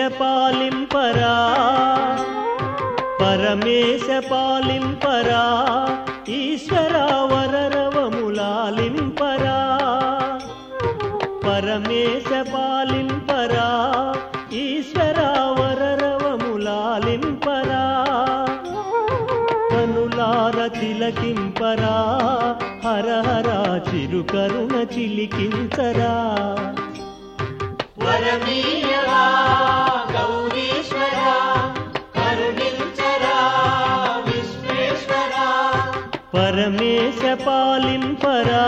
పాలింపరా పరమేశ పాలింపరా ఈశ్వరా వరరవములాలింపరా పరమేశ పాలింపరా ఈశ్వరా వరరవములాలింపరా కనులార తిలకింపరా హర హర చిరుకరుణ చిలికించరా వరమీయవా గౌరీశ్వరా కరుణించరా విశ్వేశ్వరా పరమేశ పాలింపరా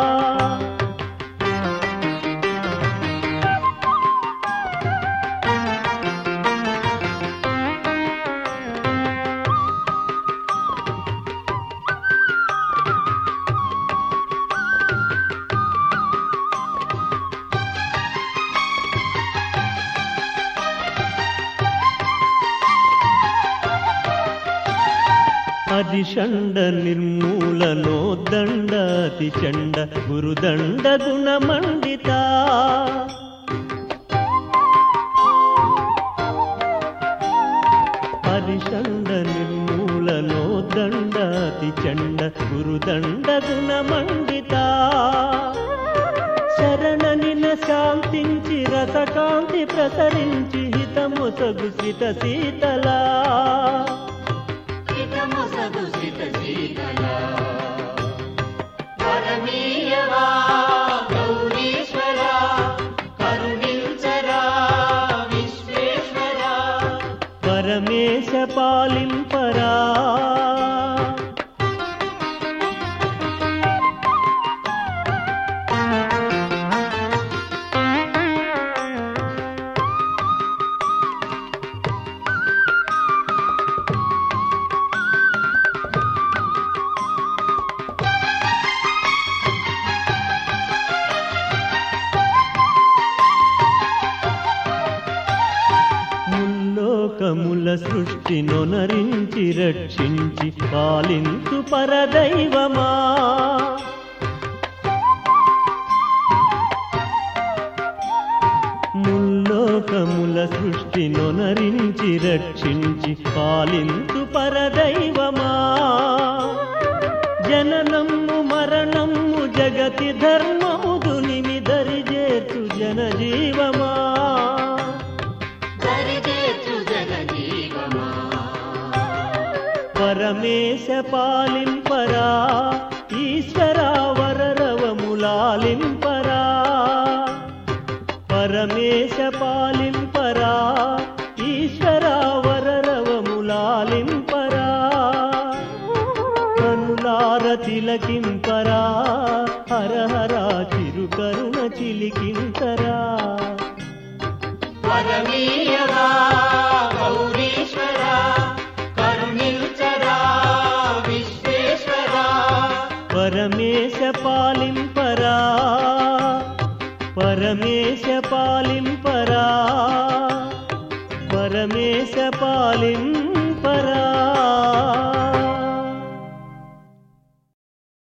అదిషండ నిర్మూలనో దండ అతి చండ గురుదండ గుణమండిత హరిషండ నిర్మూలనో దండ అతి చండ గురుదండ గుణమండిత శరణనిన శాంతించి రసకాంతి ప్రసరించి హితముసగు సిత శీతలా హితమొసగు సిత శీతలా వరమీయవా గౌరీశ్వరా కరుణించరా విశ్వేశ్వరా పరమేశ పాలింపరా ముల్లోకముల సృష్టి నొనరించి రక్షించి పాలించు పరదైవమా ముల్లోకముల సృష్టి నొనరించి రక్షించి పాలించు పరదైవమా జననము మరణము జగతి ధర్మము దునిమి దరి చేర్చు జనజీవమా దరిచేర్చు జగజీవమా పరమేశ పాలింపరా ఈశ్వరా వరరవములాలింపరా పరమేశ పాలింపరా ఈశ్వరా వరరవములాలింపరా కనులార తిలకింపరా హర హర చిరుకరుణ చిలికింతరా వరమీయవా